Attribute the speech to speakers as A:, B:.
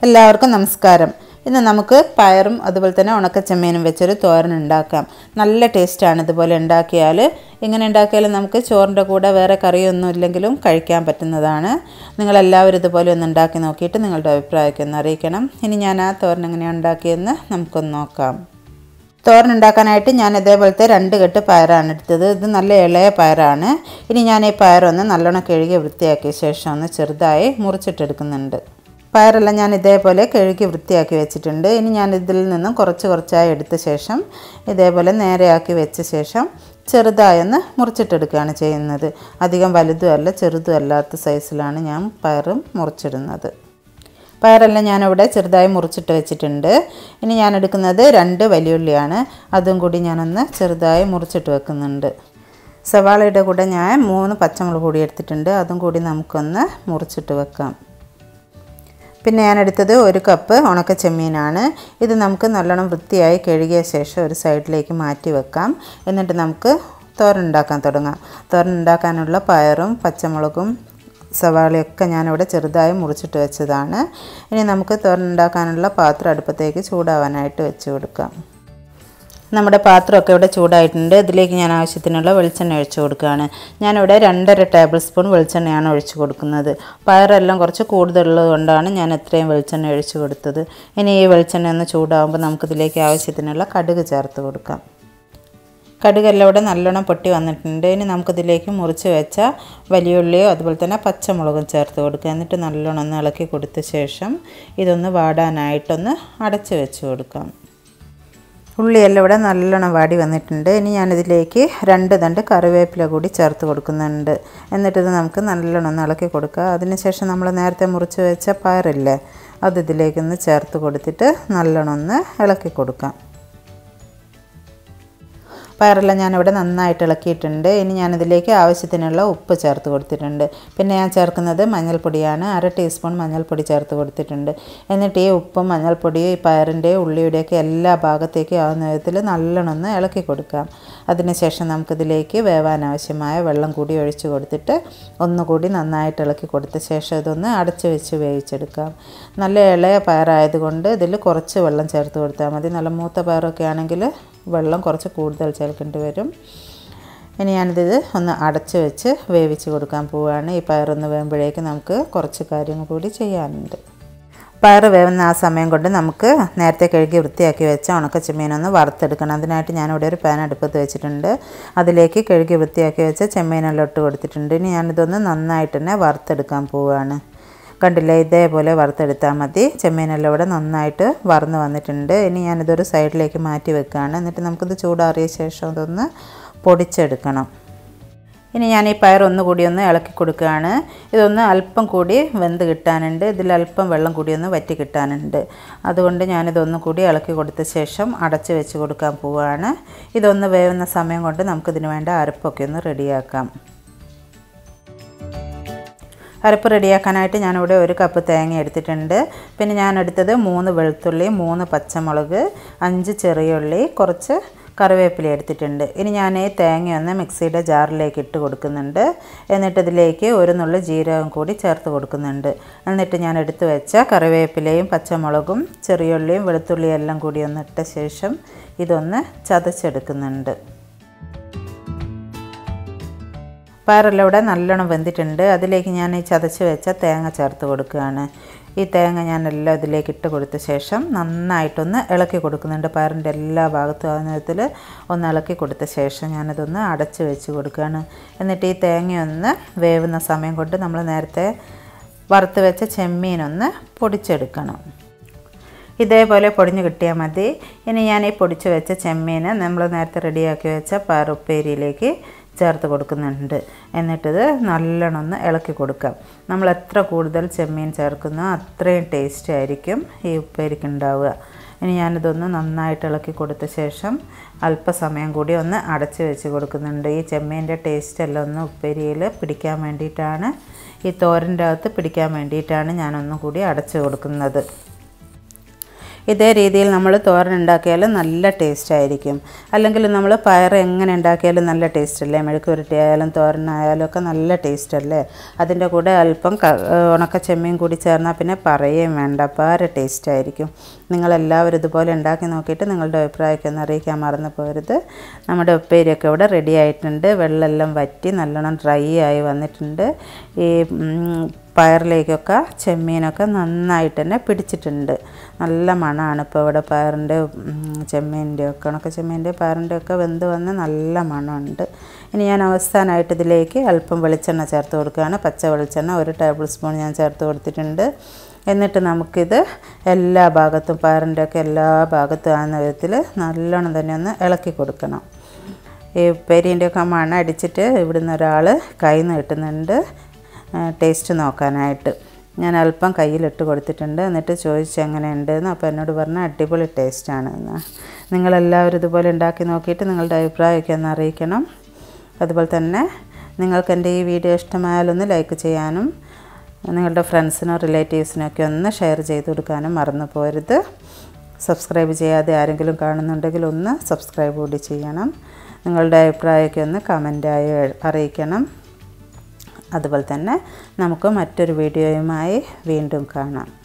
A: എല്ലാവർക്കും നമസ്കാരം ഇന്ന് നമുക്ക് പയറും അതുപോലെ തന്നെ ഉണക്കച്ചമ്മീനും വെച്ചൊരു തോരൻ ഉണ്ടാക്കാം നല്ല ടേസ്റ്റാണ് ഇതുപോലെ ഉണ്ടാക്കിയാൽ ഇങ്ങനെ ഉണ്ടാക്കിയാൽ നമുക്ക് ചോറിൻ്റെ കൂടെ വേറെ കറിയൊന്നും ഇല്ലെങ്കിലും കഴിക്കാൻ പറ്റുന്നതാണ് നിങ്ങളെല്ലാവരും ഇതുപോലെ ഒന്ന് ഉണ്ടാക്കി നോക്കിയിട്ട് നിങ്ങളുടെ അഭിപ്രായമൊക്കെ ഒന്ന് അറിയിക്കണം ഇനി ഞാൻ ആ തോരൻ എങ്ങനെയാണ് ഉണ്ടാക്കിയതെന്ന് നമുക്കൊന്ന് നോക്കാം തോരൻ ഉണ്ടാക്കാനായിട്ട് ഞാൻ ഇതേപോലത്തെ രണ്ട് കെട്ട് പയറാണ് എടുത്തത് ഇത് നല്ല ഇളയ പയറാണ് ഇനി ഞാൻ ഈ പയറൊന്ന് നല്ലോണം കഴുകി വൃത്തിയാക്കിയ ശേഷം ഒന്ന് ചെറുതായി മുറിച്ചിട്ടെടുക്കുന്നുണ്ട് പയറെല്ലാം ഞാൻ ഇതേപോലെ കഴുകി വൃത്തിയാക്കി വെച്ചിട്ടുണ്ട് ഇനി ഞാൻ ഇതിൽ നിന്നും കുറച്ച് കുറച്ചായി എടുത്ത ശേഷം ഇതേപോലെ നേരെയാക്കി വെച്ച ശേഷം ചെറുതായൊന്ന് മുറിച്ചിട്ടെടുക്കുകയാണ് ചെയ്യുന്നത് അധികം വലുതും അല്ല ചെറുതും അല്ലാത്ത സൈസിലാണ് ഞാൻ പയറും മുറിച്ചിടുന്നത് പയറെല്ലാം ഞാനിവിടെ ചെറുതായി മുറിച്ചിട്ട് വെച്ചിട്ടുണ്ട് ഇനി ഞാൻ എടുക്കുന്നത് രണ്ട് വലിയുള്ളിയാണ് അതും കൂടി ഞാനൊന്ന് ചെറുതായി മുറിച്ചിട്ട് വെക്കുന്നുണ്ട് സവാളയുടെ കൂടെ ഞാൻ മൂന്ന് പച്ചമുളക് കൂടി എടുത്തിട്ടുണ്ട് അതും കൂടി നമുക്കൊന്ന് മുറിച്ചിട്ട് വെക്കാം പിന്നെ ഞാൻ എടുത്തത് ഒരു കപ്പ് ഉണക്ക ചെമ്മീനാണ് ഇത് നമുക്ക് നല്ലോണം വൃത്തിയായി കഴുകിയ ശേഷം ഒരു സൈഡിലേക്ക് മാറ്റി വെക്കാം എന്നിട്ട് നമുക്ക് തോരൻ ഉണ്ടാക്കാൻ തുടങ്ങാം തോരൻ ഉണ്ടാക്കാനുള്ള പയറും പച്ചമുളകും സവാളയൊക്കെ ഞാനിവിടെ ചെറുതായി മുറിച്ചിട്ട് വെച്ചതാണ് ഇനി നമുക്ക് തോരൻ ഉണ്ടാക്കാനുള്ള പാത്രം അടുപ്പത്തേക്ക് ചൂടാവാനായിട്ട് വെച്ച് കൊടുക്കാം നമ്മുടെ പാത്രമൊക്കെ ഇവിടെ ചൂടായിട്ടുണ്ട് ഇതിലേക്ക് ഞാൻ ആവശ്യത്തിനുള്ള വെളിച്ചെണ്ണ ഒഴിച്ചു കൊടുക്കുകയാണ് ഞാനിവിടെ രണ്ടര ടേബിൾ സ്പൂൺ വെളിച്ചെണ്ണയാണ് ഒഴിച്ചു കൊടുക്കുന്നത് പയറെല്ലാം കുറച്ച് കൂടുതലുള്ളത് കൊണ്ടാണ് ഞാൻ ഇത്രയും വെളിച്ചെണ്ണ ഒഴിച്ചു കൊടുത്തത് ഇനി ഈ വെളിച്ചെണ്ണ ഒന്ന് ചൂടാകുമ്പോൾ നമുക്കിതിലേക്ക് ആവശ്യത്തിനുള്ള കടുക് ചേർത്ത് കൊടുക്കാം കടുകെല്ലാം ഇവിടെ നല്ലോണം പൊട്ടി വന്നിട്ടുണ്ട് ഇനി നമുക്കിതിലേക്ക് മുറിച്ച് വെച്ച വലിയുള്ളിയോ അതുപോലെ തന്നെ പച്ചമുളകും ചേർത്ത് കൊടുക്കുക എന്നിട്ട് നല്ലോണം ഒന്ന് ഇളക്കി കൊടുത്ത ശേഷം ഇതൊന്ന് വാടാനായിട്ടൊന്ന് അടച്ച് വെച്ച് കൊടുക്കാം ഉള്ളിയെല്ലാം ഇവിടെ നല്ലോണം വാടി വന്നിട്ടുണ്ട് ഇനി ഞാനിതിലേക്ക് രണ്ട് തണ്ട് കറിവേപ്പില കൂടി ചേർത്ത് കൊടുക്കുന്നുണ്ട് എന്നിട്ടിത് നമുക്ക് നല്ലോണം ഒന്ന് ഇളക്കി കൊടുക്കുക അതിനുശേഷം നമ്മൾ നേരത്തെ മുറിച്ച് വെച്ച പയറില്ലേ അത് ഇതിലേക്കൊന്ന് ചേർത്ത് കൊടുത്തിട്ട് നല്ലോണം ഒന്ന് ഇളക്കി കൊടുക്കാം പയറെല്ലാം ഞാനിവിടെ നന്നായിട്ട് ഇളക്കിയിട്ടുണ്ട് ഇനി ഞാനിതിലേക്ക് ആവശ്യത്തിനുള്ള ഉപ്പ് ചേർത്ത് കൊടുത്തിട്ടുണ്ട് പിന്നെ ഞാൻ ചേർക്കുന്നത് മഞ്ഞൾപ്പൊടിയാണ് അര ടീസ്പൂൺ മഞ്ഞൾപ്പൊടി ചേർത്ത് കൊടുത്തിട്ടുണ്ട് എന്നിട്ട് ഈ ഉപ്പും മഞ്ഞൾപ്പൊടിയും ഈ പയറിൻ്റെയും ഉള്ളിയുടെയൊക്കെ എല്ലാ ഭാഗത്തേക്കും ആവുന്ന വിധത്തിൽ നല്ലോണം ഒന്ന് ഇളക്കി കൊടുക്കാം അതിനുശേഷം നമുക്കിതിലേക്ക് വേവാൻ ആവശ്യമായ വെള്ളം കൂടി ഒഴിച്ച് കൊടുത്തിട്ട് ഒന്നുകൂടി നന്നായിട്ട് ഇളക്കി കൊടുത്ത ശേഷം ഇതൊന്ന് അടച്ച് വെച്ച് വേവിച്ചെടുക്കാം നല്ല ഇളയ പയറായതുകൊണ്ട് ഇതിൽ കുറച്ച് വെള്ളം ചേർത്ത് കൊടുത്താൽ മതി നല്ല മൂത്ത പയറൊക്കെ ആണെങ്കിൽ വെള്ളം കുറച്ച് കൂടുതൽ ചേർക്കേണ്ടി വരും ഇനി ഞാനിത് ഒന്ന് അടച്ച് വെച്ച് വേവിച്ച് കൊടുക്കാൻ പോവുകയാണ് ഈ പയറൊന്ന് വേകുമ്പോഴേക്ക് നമുക്ക് കുറച്ച് കാര്യങ്ങൾ കൂടി ചെയ്യാനുണ്ട് പയർ വേവുന്ന ആ സമയം കൊണ്ട് നമുക്ക് നേരത്തെ കഴുകി വൃത്തിയാക്കി വെച്ച ഉണക്ക ചെമ്മീനൊന്ന് വറുത്തെടുക്കണം അതിനായിട്ട് ഞാനിവിടെ ഒരു പാൻ അടുപ്പത്ത് വെച്ചിട്ടുണ്ട് അതിലേക്ക് കഴുകി വൃത്തിയാക്കി വെച്ച ചെമ്മീനെല്ലാം ഇട്ട് കൊടുത്തിട്ടുണ്ട് ഇനി ഞാനിതൊന്ന് നന്നായിട്ട് തന്നെ വറുത്തെടുക്കാൻ പോവുകയാണ് കണ്ടില്ലേ ഇതേപോലെ വറുത്തെടുത്താൽ മതി ചെമ്മീനെല്ലാം ഇവിടെ നന്നായിട്ട് വറന്ന് വന്നിട്ടുണ്ട് ഇനി ഞാനിതൊരു സൈഡിലേക്ക് മാറ്റി വെക്കുകയാണ് എന്നിട്ട് നമുക്കിത് ചൂടാറിയ ശേഷം ഇതൊന്ന് പൊടിച്ചെടുക്കണം ഇനി ഞാൻ ഈ പയർ ഒന്നുകൂടി ഒന്ന് ഇളക്കി കൊടുക്കുകയാണ് ഇതൊന്ന് അല്പം കൂടി വെന്ത് കിട്ടാനുണ്ട് ഇതിൽ അല്പം വെള്ളം കൂടി ഒന്ന് വറ്റി കിട്ടാനുണ്ട് അതുകൊണ്ട് ഞാനിതൊന്നും കൂടി ഇളക്കി കൊടുത്ത ശേഷം അടച്ച് വെച്ച് കൊടുക്കാൻ പോവുകയാണ് ഇതൊന്ന് വേവുന്ന സമയം കൊണ്ട് നമുക്കിതിന് വേണ്ട അരപ്പൊക്കെ ഒന്ന് റെഡിയാക്കാം അരപ്പ് റെഡിയാക്കാനായിട്ട് ഞാനിവിടെ ഒരു കപ്പ് തേങ്ങ എടുത്തിട്ടുണ്ട് പിന്നെ ഞാൻ എടുത്തത് മൂന്ന് വെളുത്തുള്ളി മൂന്ന് പച്ചമുളക് അഞ്ച് ചെറിയുള്ളി കുറച്ച് കറിവേപ്പില എടുത്തിട്ടുണ്ട് ഇനി ഞാൻ ഈ തേങ്ങ ഒന്ന് മിക്സിയുടെ ജാറിലേക്ക് ഇട്ട് കൊടുക്കുന്നുണ്ട് എന്നിട്ട് ഇതിലേക്ക് ഒരു നുള്ളു ജീരകം കൂടി ചേർത്ത് കൊടുക്കുന്നുണ്ട് എന്നിട്ട് ഞാൻ എടുത്തു വെച്ച കറിവേപ്പിലയും പച്ചമുളകും ചെറിയുള്ളിയും വെളുത്തുള്ളിയും എല്ലാം കൂടി ഒന്ന് ഇട്ട ശേഷം ഇതൊന്ന് ചതച്ചെടുക്കുന്നുണ്ട് പയറെല്ലാം ഇവിടെ നല്ലോണം വെന്തിട്ടുണ്ട് അതിലേക്ക് ഞാൻ ഈ ചതച്ച് വെച്ച തേങ്ങ ചേർത്ത് കൊടുക്കുകയാണ് ഈ തേങ്ങ ഞാൻ എല്ലാം ഇതിലേക്ക് ഇട്ട് കൊടുത്ത ശേഷം നന്നായിട്ടൊന്ന് ഇളക്കി കൊടുക്കുന്നുണ്ട് പയറിൻ്റെ എല്ലാ ഭാഗത്തും ആവുന്ന വിധത്തിൽ ഒന്ന് ഇളക്കി കൊടുത്ത ശേഷം ഞാനതൊന്ന് അടച്ച് വെച്ച് കൊടുക്കുകയാണ് എന്നിട്ട് ഈ തേങ്ങയൊന്ന് വേവുന്ന സമയം കൊണ്ട് നമ്മൾ നേരത്തെ വറുത്ത് വെച്ച ചെമ്മീനൊന്ന് പൊടിച്ചെടുക്കണം ഇതേപോലെ പൊടിഞ്ഞ് കിട്ടിയാൽ മതി ഇനി ഞാൻ ഈ പൊടിച്ച് വെച്ച ചെമ്മീൻ നമ്മൾ നേരത്തെ റെഡിയാക്കി വെച്ച പയറുപ്പേരിയിലേക്ക് ചേർത്ത് കൊടുക്കുന്നുണ്ട് എന്നിട്ടിത് നല്ലോണം ഒന്ന് ഇളക്കി കൊടുക്കാം നമ്മൾ എത്ര കൂടുതൽ ചെമ്മീൻ ചേർക്കുന്നോ അത്രയും ടേസ്റ്റ് ആയിരിക്കും ഈ ഉപ്പേരിക്ക് ഉണ്ടാവുക ഇനി ഞാനിതൊന്ന് നന്നായിട്ട് ഇളക്കി കൊടുത്ത ശേഷം അല്പസമയം കൂടി ഒന്ന് അടച്ച് വെച്ച് കൊടുക്കുന്നുണ്ട് ഈ ചെമ്മീൻ്റെ ടേസ്റ്റ് എല്ലാം ഒന്ന് ഉപ്പേരിയിൽ പിടിക്കാൻ വേണ്ടിയിട്ടാണ് ഈ തോരൻ്റെ അകത്ത് പിടിക്കാൻ വേണ്ടിയിട്ടാണ് ഞാനൊന്നും കൂടി അടച്ച് കൊടുക്കുന്നത് ഇതേ രീതിയിൽ നമ്മൾ തോരൻ ഉണ്ടാക്കിയാൽ നല്ല ടേസ്റ്റ് ആയിരിക്കും അല്ലെങ്കിൽ നമ്മൾ പയർ എങ്ങനെ ഉണ്ടാക്കിയാലും നല്ല ടേസ്റ്റ് അല്ലേ മെഴുക്ക് പുരട്ടി ആയാലും തോരനായാലും ഒക്കെ നല്ല ടേസ്റ്റ് അല്ലേ അതിൻ്റെ കൂടെ അല്പം ക ഉണക്ക ചെമ്മീൻ കൂടി ചേർന്നാൽ പിന്നെ പറയുകയും വേണ്ട അപ്പാര ടേസ്റ്റ് ആയിരിക്കും നിങ്ങളെല്ലാവരും ഇതുപോലെ ഉണ്ടാക്കി നോക്കിയിട്ട് നിങ്ങളുടെ അഭിപ്രായമൊക്കെ ഒന്ന് അറിയിക്കാൻ മറന്നു പോകരുത് നമ്മുടെ ഉപ്പേരിയൊക്കെ ഇവിടെ റെഡി ആയിട്ടുണ്ട് വെള്ളമെല്ലാം വറ്റി നല്ലോണം ഡ്രൈ ആയി വന്നിട്ടുണ്ട് ഈ ഉം, പയറിലേക്കൊക്കെ ചെമ്മീനൊക്കെ നന്നായിട്ട് തന്നെ പിടിച്ചിട്ടുണ്ട് നല്ല മണമാണ് ഇപ്പോൾ ഇവിടെ പയറിൻ്റെ ചെമ്മീൻ്റെ ഒക്കെ ഉണക്ക ചെമ്മീൻ്റെ പയറിൻ്റെ ഒക്കെ വെന്ത് വന്ന് നല്ല മണമുണ്ട് ഇനി ഞാൻ അവസാനമായിട്ട് ഇതിലേക്ക് അല്പം വെളിച്ചെണ്ണ ചേർത്ത് കൊടുക്കുകയാണ് പച്ച വെളിച്ചെണ്ണ ഒരു ടേബിൾ സ്പൂൺ ഞാൻ ചേർത്ത് കൊടുത്തിട്ടുണ്ട് എന്നിട്ട് നമുക്കിത് എല്ലാ ഭാഗത്തും പയറിൻ്റെ ഒക്കെ എല്ലാ ഭാഗത്തും ആകുന്ന വിധത്തിൽ നല്ലോണം തന്നെ ഒന്ന് ഇളക്കി കൊടുക്കണം ഈ പെരിൻ്റെ ഒക്കെ മണം അടിച്ചിട്ട് ഇവിടുന്ന് ഒരാൾ കൈ നീട്ടുന്നുണ്ട് ടേസ്റ്റ് നോക്കാനായിട്ട് ഞാൻ അല്പം കയ്യിലിട്ട് കൊടുത്തിട്ടുണ്ട് എന്നിട്ട് ചോദിച്ചു എങ്ങനെയുണ്ടെന്ന് അപ്പോൾ എന്നോട് പറഞ്ഞ അടിപൊളി ടേസ്റ്റാണ് എന്ന് നിങ്ങളെല്ലാവരും ഇതുപോലെ ഉണ്ടാക്കി നോക്കിയിട്ട് നിങ്ങളുടെ അഭിപ്രായമൊക്കെ ഒന്ന് അറിയിക്കണം അതുപോലെ തന്നെ നിങ്ങൾക്ക് എൻ്റെ ഈ വീഡിയോ ഇഷ്ടമായാലൊന്ന് ലൈക്ക് ചെയ്യാനും നിങ്ങളുടെ ഫ്രണ്ട്സിനോ റിലേറ്റീവ്സിനോ ഒക്കെ ഒന്ന് ഷെയർ ചെയ്ത് കൊടുക്കാനും മറന്നു പോരുത് സബ്സ്ക്രൈബ് ചെയ്യാതെ ആരെങ്കിലും കാണുന്നുണ്ടെങ്കിൽ ഒന്ന് സബ്സ്ക്രൈബ് കൂടി ചെയ്യണം നിങ്ങളുടെ അഭിപ്രായമൊക്കെ ഒന്ന് കമൻറ്റായി അറിയിക്കണം അതുപോലെ തന്നെ നമുക്ക് മറ്റൊരു വീഡിയോയുമായി വീണ്ടും കാണാം